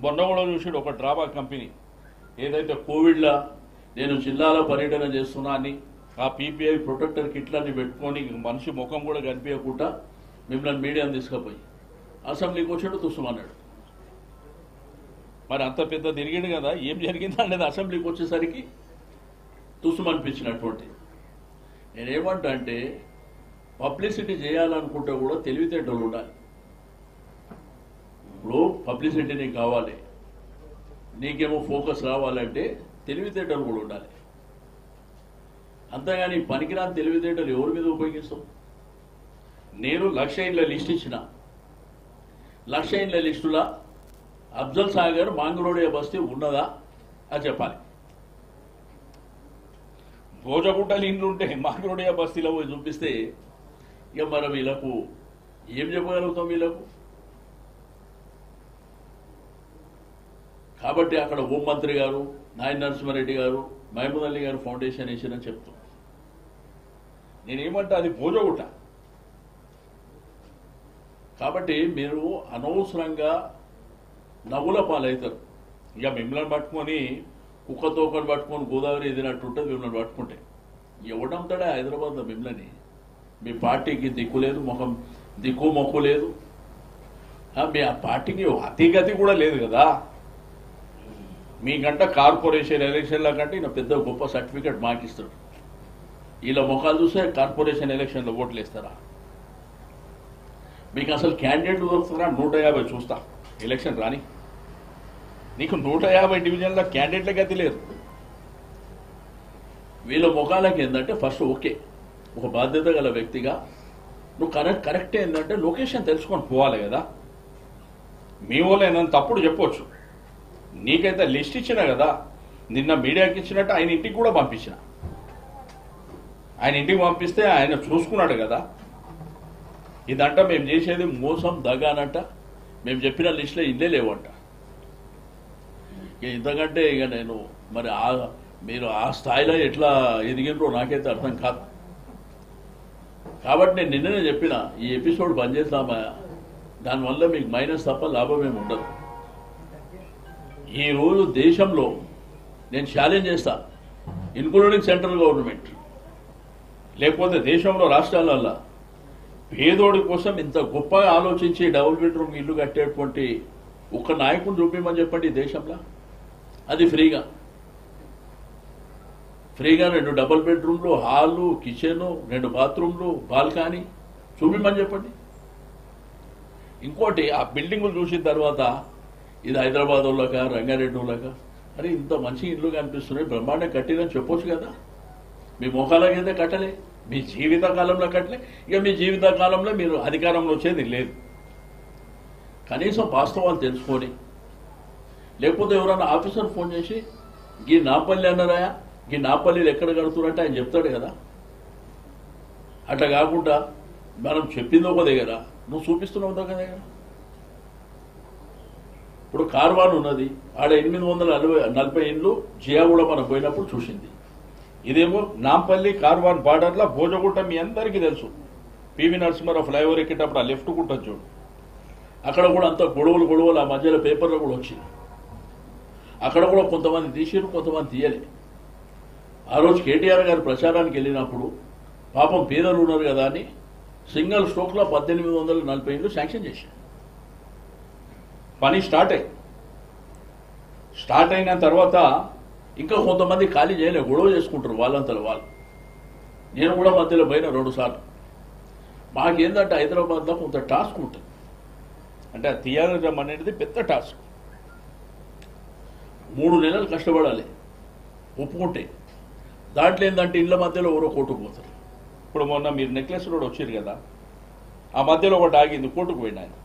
మొన్న కూడా చూసాడు ఒక డ్రామా కంపెనీ ఏదైతే కోవిడ్లో నేను జిల్లాలో పర్యటన చేస్తున్నా అని ఆ పీపీఐ ప్రొటెక్టర్ కిట్లన్నీ పెట్టుకొని మనిషి ముఖం కూడా కనిపించకుండా మిమ్మల్ని మీడియాని తీసుకుపోయి అసెంబ్లీకి వచ్చాడు తుస్సుమన్నాడు మరి అంత పెద్ద తిరిగిండు కదా ఏం జరిగింది అనేది అసెంబ్లీకి వచ్చేసరికి తుస్సుమనిపించినటువంటి నేనేమంటా అంటే పబ్లిసిటీ చేయాలనుకుంటే కూడా తెలివితేటలు ఉండాలి ఇప్పుడు పబ్లిసిటీ నీకు కావాలి నీకేమో ఫోకస్ రావాలంటే తెలివితేటలు కూడా ఉండాలి అంతేగాని పనికిరాని తెలివితేటలు ఎవరి మీద ఉపయోగిస్తాం నేను లక్ష ఇండ్ల లిస్ట్ ఇచ్చిన లక్ష ఇండ్ల లిస్టులా అఫ్జల్ సాగర్ మాంగరోడియా బస్తీ ఉన్నదా అని చెప్పాలి భోజగుట్టలు ఇండ్లు ఉంటే మాంగరోడియా బస్తీలో పోయి చూపిస్తే ఇక మరి వీళ్ళకు ఏం చెప్పగలుగుతాం వీళ్ళకు కాబట్టి అక్కడ హోంమంత్రి గారు నాయన నరసింహారెడ్డి గారు మహమూద్ అలీ గారు ఫౌండేషన్ వేసినని చెప్తాం నేనేమంటా అది భోజగుట్ట కాబట్టి మీరు అనవసరంగా నవ్వుల పాలవుతారు ఇక మిమ్మల్ని పట్టుకొని కుక్కతో ఒకటి పట్టుకొని గోదావరి ఎదినట్టు ఉంటుంది మిమ్మల్ని పట్టుకుంటే ఎవడంతాడే హైదరాబాద్లో మిమ్మల్ని మీ పార్టీకి దిక్కు లేదు ముఖం దిక్కు మొక్కు లేదు ఆ, మీ ఆ పార్టీకి అతిగతి కూడా లేదు కదా మీకంట కార్పొరేషన్ ఎలక్షన్ల కంటే ఈయన పెద్ద గొప్ప సర్టిఫికెట్ మాకు ఇస్తాడు వీళ్ళ ముఖాలు చూస్తే కార్పొరేషన్ ఎలక్షన్లో ఓట్లు వేస్తారా మీకు అసలు క్యాండిడేట్ దొరుకుతారా నూట యాభై చూస్తా ఎలక్షన్ రాని నీకు నూట యాభై డివిజన్ల క్యాండిడేట్ల గతి లేదు వీళ్ళ ముఖాలకి ఏంటంటే ఫస్ట్ ఓకే ఒక బాధ్యత గల వ్యక్తిగా నువ్వు కరెక్ట్ కరెక్ట్ ఏంటంటే లొకేషన్ తెలుసుకొని పోవాలి కదా మీ వాళ్ళు ఏదైనా తప్పుడు చెప్పొచ్చు నీకైతే లిస్ట్ ఇచ్చిన కదా నిన్న మీడియాకి ఇచ్చినట్టు ఆయన ఇంటికి కూడా పంపించిన ఆయన ఇంటికి పంపిస్తే ఆయన చూసుకున్నాడు కదా ఇదంట మేము చేసేది మోసం దగానంట మేము చెప్పిన లిస్టులో ఇల్లే లేవంట ఇక ఇంతకంటే ఇక నేను మరి ఆ మీరు ఆ స్థాయిలో ఎట్లా ఎదిగినరో నాకైతే అర్థం కాదు కాబట్టి నేను నిన్ననే చెప్పిన ఈ ఎపిసోడ్ బంద్ చేద్దామా దానివల్ల మీకు మైనస్ తప్ప లాభం ఏమి ఉండదు ఈ రోజు దేశంలో నేను ఛాలెంజ్ చేస్తా ఇన్క్లూడింగ్ సెంట్రల్ గవర్నమెంట్ లేకపోతే దేశంలో రాష్ట్రాలల్లో పేదోడి కోసం ఇంత గొప్పగా ఆలోచించి డబుల్ బెడ్రూమ్ ఇల్లు కట్టేటువంటి ఒక్క నాయకుడు చూపించమని చెప్పండి ఈ దేశంలో అది ఫ్రీగా ఫ్రీగా రెండు డబుల్ బెడ్రూమ్లు హాలు కిచెన్ రెండు బాత్రూమ్లు బాల్కనీ చూపించమని చెప్పండి ఇంకోటి ఆ బిల్డింగులు చూసిన తర్వాత ఇది హైదరాబాద్ వాళ్ళక రంగారెడ్డి వాళ్ళక అరే ఇంత మంచి ఇల్లు కనిపిస్తున్నాయి బ్రహ్మాండం కట్టిరని చెప్పొచ్చు కదా మీ మొఖాలకి అయితే కట్టలే మీ జీవిత కాలంలో కట్టలే ఇక మీ జీవిత కాలంలో మీరు అధికారంలో వచ్చేది లేదు కనీసం వాస్తవాలు తెలుసుకొని లేకపోతే ఎవరైనా ఆఫీసర్ ఫోన్ చేసి గీ నాపల్లి అన్నారా గీ నాపల్లిలు ఎక్కడ కడుతున్నట్టే ఆయన చెప్తాడు కదా అట్లా కాకుండా మనం చెప్పింది ఒక దగ్గర నువ్వు చూపిస్తున్నావు ఒక దగ్గర ఇప్పుడు కార్వాన్ ఉన్నది ఆడ ఎనిమిది వందల నలభై నలభై ఇండ్లు జియా కూడా మనం పోయినప్పుడు చూసింది ఇదేమో నాంపల్లి కార్వాన్ బార్డర్లో భోజగుట్ట మీ అందరికీ తెలుసు పివి నరసింహారావు ఫ్లైఓవర్ ఎక్కేటప్పుడు ఆ లెఫ్ట్ గుట్ట చూడు అక్కడ కూడా అంత గొడవలు గొడవలు ఆ మధ్యలో పేపర్లో కూడా వచ్చింది అక్కడ కూడా కొంతమంది తీసిరు కొంతమంది తీయలే ఆ రోజు కేటీఆర్ గారు ప్రచారానికి వెళ్ళినప్పుడు పాపం పేదలు ఉన్నారు కదా అని సింగిల్ స్ట్రోక్లో పద్దెనిమిది వందల నలభై ఇండ్లు శాంక్షన్ చేశారు పని స్టార్ట్ అయ్యి స్టార్ట్ అయిన తర్వాత ఇంకా కొంతమంది ఖాళీ చేయలే గొడవ చేసుకుంటారు వాళ్ళంతలో వాళ్ళు నేను కూడా మధ్యలో పోయిన రెండు సార్లు మాకేందంటే హైదరాబాద్లో కొంత టాస్క్ ఉంటుంది అంటే ఆ తీయడం అనేది పెద్ద టాస్క్ మూడు నెలలు కష్టపడాలి ఒప్పుకుంటే దాంట్లో ఏంటంటే ఇళ్ళ మధ్యలో ఎవరో కొట్టుకుపోతారు ఇప్పుడు మొన్న మీరు నెక్లెస్ రోడ్ వచ్చారు కదా ఆ మధ్యలో ఒకటి ఆగింది కోర్టుకు పోయిన ఆయన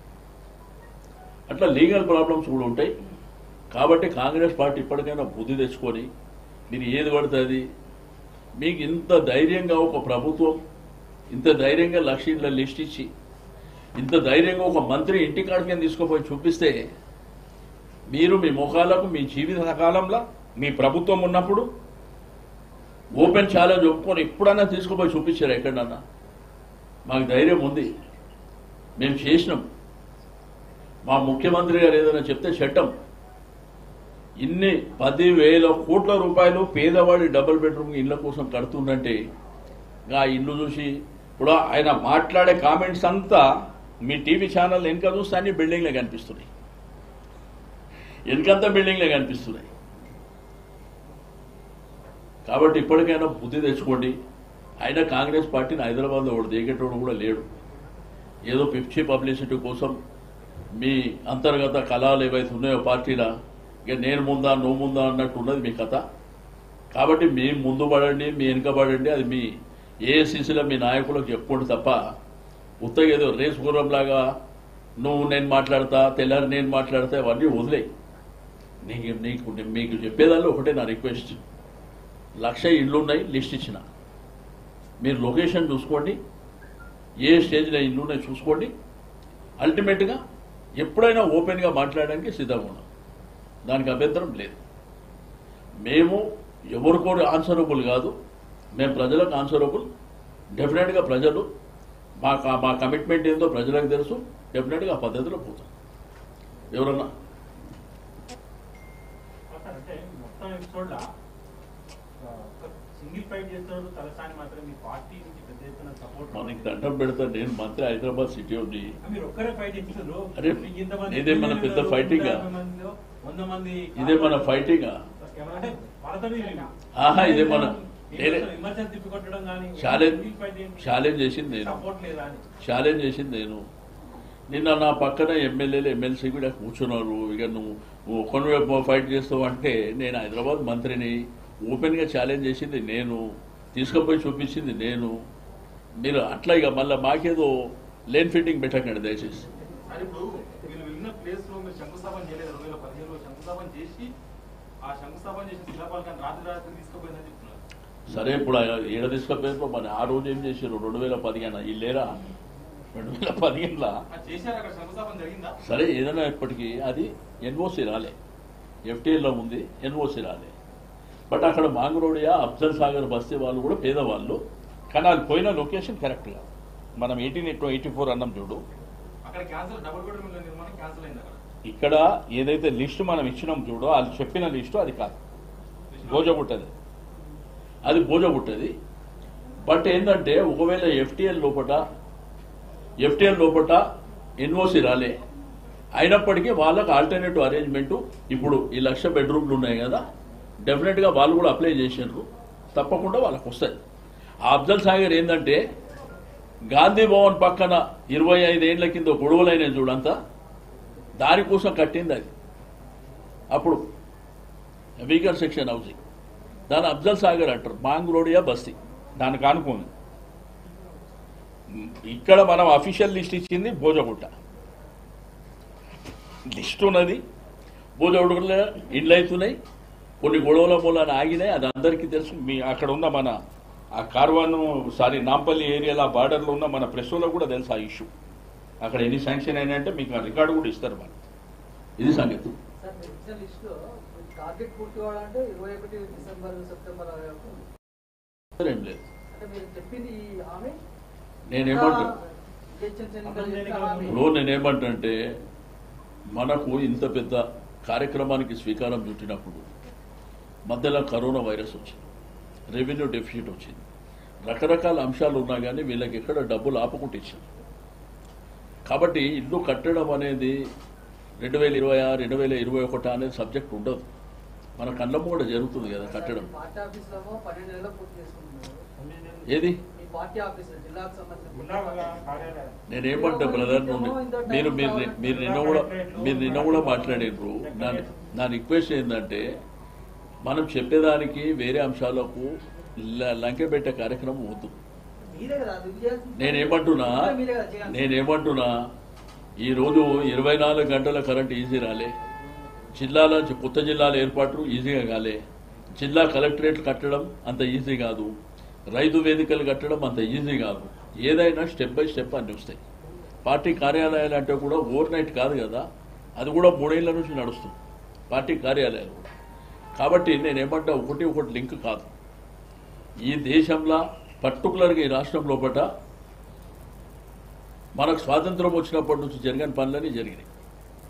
అట్లా లీగల్ ప్రాబ్లమ్స్ కూడా ఉంటాయి కాబట్టి కాంగ్రెస్ పార్టీ ఇప్పటికైనా బుద్ధి తెచ్చుకొని మీరు ఏది పడుతుంది మీకు ఇంత ధైర్యంగా ఒక ప్రభుత్వం ఇంత ధైర్యంగా లక్షల లిస్ట్ ఇచ్చి ఇంత ధైర్యంగా ఒక మంత్రి ఇంటి కాడికి తీసుకుపోయి చూపిస్తే మీరు మీ ముఖాలకు మీ జీవిత కాలంలో మీ ప్రభుత్వం ఉన్నప్పుడు ఓపెన్ ఛాలెంజ్ ఒప్పుకొని ఎప్పుడన్నా తీసుకుపోయి చూపించారు ఎక్కడన్నా మాకు ధైర్యం ఉంది మేము చేసినాం మా ముఖ్యమంత్రి గారు ఏదైనా చెప్తే చట్టం ఇన్ని పదివేల కోట్ల రూపాయలు పేదవాడి డబుల్ బెడ్రూమ్ ఇళ్ళ కోసం కడుతుందంటే ఆ ఇల్లు చూసి ఇప్పుడు ఆయన మాట్లాడే కామెంట్స్ అంతా మీ టీవీ ఛానల్ వెనుక చూస్తే అన్ని బిల్డింగ్లే కనిపిస్తున్నాయి వెనుకంతా బిల్డింగ్లే కనిపిస్తున్నాయి కాబట్టి ఇప్పటికైనా బుద్ధి తెచ్చుకోండి ఆయన కాంగ్రెస్ పార్టీని హైదరాబాద్లో ఒకటి దిగేటోడు కూడా లేడు ఏదో పిచ్చి పబ్లిసిటీ కోసం మీ అంతర్గత కళాలు ఏవైతే ఉన్నాయో పార్టీల ఇక నేను ముందా నువ్వు ముందా అన్నట్టు ఉన్నది మీ కథ కాబట్టి మీ ముందు పడండి మీ వెనుక పడండి అది మీ ఏఐసిసిలో మీ నాయకులకు చెప్పుకోండి తప్ప ఉత్తగా ఏదో రేస్ గుర్రంలాగా నువ్వు నేను మాట్లాడతా తెల్లారి నేను మాట్లాడతా అవన్నీ వదిలేయి నీకు నీకు మీకు చెప్పేదాల్లో ఒకటే నా రిక్వెస్ట్ లక్ష ఇళ్ళు ఉన్నాయి లిస్ట్ ఇచ్చిన మీరు లొకేషన్ చూసుకోండి ఏ స్టేజ్లో ఇల్లు ఉన్నాయి చూసుకోండి అల్టిమేట్గా ఎప్పుడైనా ఓపెన్గా మాట్లాడడానికి సిద్ధంగా ఉన్నాం దానికి అభ్యంతరం లేదు మేము ఎవరికో ఆన్సరబుల్ కాదు మేము ప్రజలకు ఆన్సరబుల్ డెఫినెట్గా ప్రజలు మా మా కమిట్మెంట్ ఏందో ప్రజలకు తెలుసు డెఫినెట్గా ఆ పద్ధతిలో పోతాం ఎవరన్నా అంటే మొత్తం ఎపిసోడ్ సింగిల్ ఫైట్ చేస్తున్నారు తలసాని మాత్రం మీ పార్టీ నుంచి పెద్ద ఎత్తున సపోర్ట్ మనకి దండం పెడతా నేను మంత్రి హైదరాబాద్ సిటీ ఉంది మీరు ఒక్కరే ఫైట్ చేస్తున్నారు అరే, మీకు ఇంతమంది ఇదే మన పెద్ద పిల్లలు, fighting ఆ? యాభై మందిలో వంద మంది ఇదే మన ఫైటింగ్ అంటే వాళ్ళతో మీరు- ఆహా, ఇదే మన- మీరు నేనే- అసలు విమర్శలు తిప్పికొట్టడం కానీ ఛాలెంజ్ సింగిల్ ఫైట్ ఏంటి? ఛాలెంజ్ చేసింది నేను సపోర్ట్ లేదా అని ఛాలెంజ్ చేసింది నేను నిన్న నా పక్కన ఎమ్మెల్యేలు ఎమ్మెల్సీ కూడా కూర్చున్నారు ఇక నువ్వు నువ్వు ఒక్కనివే ఫైట్ చేస్తావు అంటే నేను హైదరాబాద్ మంత్రిని ఓపెన్గా ఛాలెంజ్ చేసింది నేను తీసుకుపోయి చూపించింది నేను మీరు అట్లా ఇక మళ్ళీ మాకేదో లేన్ ఫిట్టింగ్ పెట్టకండి దయచేసి సార్ ఇప్పుడు వీళ్ళు వెళ్ళిన ప్లేస్ లో మీరు శంకుస్థాపన చేయలేదు రెండు వేల పదిహేనులో శంకుస్థాపన చేసి ఆ శంకుస్థాపన చేసిన శిలాపాలకాన్ని రాత్రి రాత్రి తీసుకుపోయిందని చెప్తున్నారు సరే ఇప్పుడు ఆ ఏడ తీసుకపోయారు మరి ఆ రోజు ఏం చేశారు రెండు వేల పదిహేను ఈ లేరా రెండు వేల పదిహేనులా ఆ చేశారు అక్కడ శంకుస్థాపన జరిగిందా సరే ఏదైనా ఇప్పటికీ అది ఎన్ఓసి రాలే ఎఫ్టీఎల్లో ఉంది ఎన్ఓసి రాలే బట్ అక్కడ మాంగరోడియా అఫ్జల్ సాగర్ బస్తీ వాళ్ళు కూడా పేదవాళ్ళు కానీ అది పోయిన లొకేషన్ కరెక్ట్ కాదు మనం ఎయిటీన్ ఎయిటీ ఫోర్ అన్నాం చూడు అక్కడ క్యాన్సల్ డబుల్ బెడ్రూమ్ ఇళ్ళ నిర్మాణం క్యాన్సల్ అయింది అక్కడ ఇక్కడ ఏదైతే లిస్టు మనం ఇచ్చినాం చూడో అది చెప్పిన లిస్టు అది కాదు భోజగుట్టది అది భోజగుట్టది బట్ ఏంటంటే ఒకవేళ ఎఫ్టీఎల్ లోపట ఎఫ్టీఎల్ లోపట ఎన్ఓసి రాలే అయినప్పటికీ వాళ్ళకి ఆల్టర్నేటివ్ అరేంజ్మెంట్ ఇప్పుడు ఈ లక్ష బెడ్రూమ్లు ఉన్నాయి కదా డెఫినెట్గా వాళ్ళు కూడా అప్లై చేసినారు తప్పకుండా వాళ్ళకి వస్తాయి ఆ అఫ్జల్ సాగర్ ఏంటంటే గాంధీ భవన్ పక్కన ఇరవై ఐదేళ్ల కింద గొడవలైన చూడంతా దానికోసం కట్టింది అది అప్పుడు వీగర్ సెక్షన్ హౌసింగ్ దాని అఫ్జల్ సాగర్ అంటారు మాంగ్రోడియా బస్తీ దానికి ఆనుకుంది ఇక్కడ మనం అఫీషియల్ లిస్ట్ ఇచ్చింది భోజగుట్ట లిస్ట్ ఉన్నది భోజగుట్టలో ఇండ్లు అవుతున్నాయి కొన్ని గొడవల మూలాన ఆగినాయి అది అందరికీ తెలుసు మీ అక్కడ ఉన్న మన ఆ కార్వాన్ సారీ నాంపల్లి ఏరియాలో ఆ బార్డర్లో ఉన్న మన ప్రెస్ వాళ్ళకు కూడా తెలుసు ఆ ఇష్యూ అక్కడ ఎన్ని శాంక్షన్ అయినాయంటే మీకు ఆ రికార్డు కూడా ఇస్తారు మనం ఇది సంగతి సార్ మీరు ఇచ్చిన లిస్ట్ లో టార్గెట్ పూర్తి కావాలంటే ఇరవై ఒకటి డిసెంబర్ సెప్టెంబర్ ఏం లేదు అంటే మీరు చెప్పింది ఈ హామీ నేనేమంటా ఎలక్షన్స్ ఎన్నికలు చెప్పిన హామీ. ఇప్పుడు నేనేమంటే మనకు ఇంత పెద్ద కార్యక్రమానికి శ్రీకారం చుట్టినప్పుడు మధ్యలో కరోనా వైరస్ వచ్చింది రెవెన్యూ డెఫిసిట్ వచ్చింది రకరకాల అంశాలు ఉన్నా కానీ వీళ్ళకి ఎక్కడ డబ్బులు ఆపకుండా ఇచ్చారు కాబట్టి ఇల్లు కట్టడం అనేది రెండు వేల ఇరవై ఆరు రెండు వేల ఇరవై ఒకటి అనేది సబ్జెక్ట్ ఉండదు మన కళ్ళము కూడా జరుగుతుంది కదా కట్టడం పార్టీ ఆఫీసులో పన్నెండు నెలలు పూర్తి చేసుకుంటున్నారు ఏది మీ పార్టీ ఆఫీసులో జిల్లాకు సంబంధించిన ఉన్నా కార్యాలయం నేనేమంటా బ్రదర్ నువ్వు మీరు మీరు మీరు నిన్న కూడా మీరు నిన్న కూడా మాట్లాడినరు నా నా రిక్వెస్ట్ ఏంటంటే మనం చెప్పేదానికి వేరే అంశాలకు ల- లంకె పెట్టే కార్యక్రమం వద్దు మీరే కదా అది చేయాల్సింది. నేనేమంటున్నా మీరే కదా చేయాల్సింది. నేనేమంటున్నా ఈరోజు ఇరవై నాలుగు గంటల కరెంట్ ఈజీ రాలే జిల్లాల కొత్త జిల్లాల ఏర్పాటు ఈజీగా కాలే జిల్లా కలెక్టరేట్ కట్టడం అంత ఈజీ కాదు రైతు వేదికలు కట్టడం అంత ఈజీ కాదు ఏదైనా స్టెప్ బై స్టెప్ అన్ని వస్తాయి పార్టీ కార్యాలయాలు అంటే కూడా ఓవర్ నైట్ కాదు కదా అది కూడా మూడేళ్ల నుంచి నడుస్తుంది పార్టీ కార్యాలయాలు కూడా కాబట్టి నేనేమంటా ఒకటి ఒకటి లింక్ కాదు ఈ దేశంలో పర్టికులర్గా ఈ రాష్ట్రం లోపల మనకు స్వాతంత్రం వచ్చినప్పటి నుంచి జరిగిన పనులన్నీ జరిగినాయి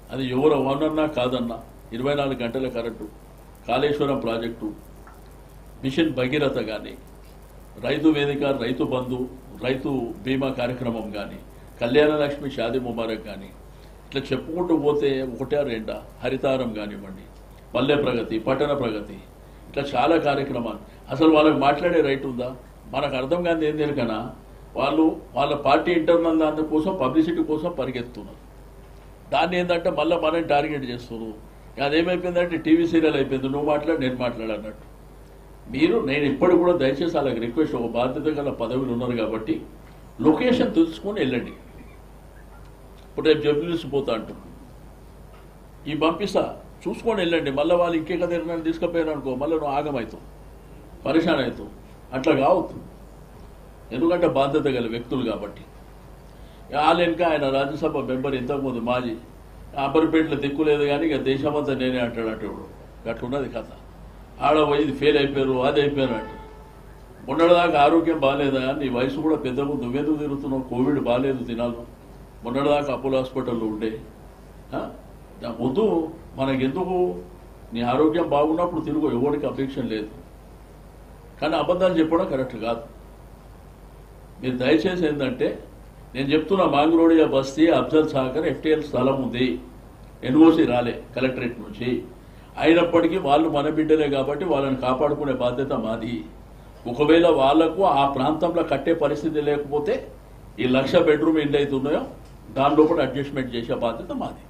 అది ఎవరు అవునన్నా కాదన్నా ఇరవై నాలుగు గంటల current Kaleshwaram project mission Bhagiratha కానీ రైతు వేదిక రైతు బంధు రైతు బీమా కార్యక్రమం కానీ కళ్యాణ లక్ష్మి షాది ముబారక్ కానీ ఇట్లా చెప్పుకుంటూ పోతే ఒకటే రెండా హరితారం కానివ్వండి పల్లె ప్రగతి పట్టణ ప్రగతి ఇట్లా చాలా కార్యక్రమాలు అసలు వాళ్ళకి మాట్లాడే రైట్ ఉందా మనకు అర్థం కాని ఏం తెలియకనా వాళ్ళు వాళ్ళ పార్టీ ఇంటర్నల్ దాని కోసం పబ్లిసిటీ కోసం పరిగెత్తున్నారు దాన్ని ఏంటంటే మళ్ళీ మనం టార్గెట్ చేస్తున్నారు ఇక అదేమైపోయిందంటే టీవీ సీరియల్ అయిపోయింది నువ్వు మాట్లాడు నేను మాట్లాడు అన్నట్టు మీరు నేను ఇప్పటి కూడా దయచేసి అలాగ రిక్వెస్ట్ ఒక బాధ్యత గల పదవులు ఉన్నారు కాబట్టి లొకేషన్ తెలుసుకొని వెళ్ళండి ఇప్పుడు రేపు జబ్బులిసి పోతా అంటున్నాను ఈ పంపిస్తా చూసుకొని వెళ్ళండి మళ్ళీ వాళ్ళు ఇంకే కదా నన్ను తీసుకుపోయారు అనుకో మళ్ళీ నువ్వు ఆగమవుతావు పరిశాన్ అవుతావు అట్లా కావద్దు ఎందుకంటే బాధ్యత గల వ్యక్తులు కాబట్టి వాళ్ళ వెనుక ఆయన రాజ్యసభ మెంబర్ ఇంతకుముందు మాజీ అంబర్పేటలో దిక్కు లేదు కానీ ఇక దేశమంతా నేనే అంటాడు అంటే ఇప్పుడు అట్లున్నది కథ ఆడ పోయి ఇది ఫెయిల్ అయిపోయారు అది అయిపోయారు అంటే మొన్నటిదాకా ఆరోగ్యం బాగాలేదా నీ వయసు కూడా పెద్ద ముందు నువ్వెందుకు తిరుగుతున్నావు కోవిడ్ బాగాలేదు తినాలి మొన్నటిదాకా అపోలో హాస్పిటల్లో ఉండే ఆ? దా ముందు మనకెందుకు నీ ఆరోగ్యం బాగున్నప్పుడు తిరుగు ఎవరికి అపేక్ష లేదు కానీ అబద్ధాలు చెప్పడం కరెక్ట్ కాదు మీరు దయచేసి ఏంటంటే నేను చెప్తున్నా మాంగ్రోడియా బస్తీ అఫ్జల్ సాగర్ ఎఫ్టీఎల్ స్థలం ఉంది ఎన్ఓసి రాలే కలెక్టరేట్ నుంచి అయినప్పటికీ వాళ్ళు మన బిడ్డలే కాబట్టి వాళ్ళని కాపాడుకునే బాధ్యత మాది ఒకవేళ వాళ్లకు ఆ ప్రాంతంలో కట్టే పరిస్థితి లేకపోతే ఈ లక్ష బెడ్రూమ్ ఎన్ని అయితే ఉన్నాయో దాని లోపల అడ్జస్ట్మెంట్ చేసే బాధ్యత మాది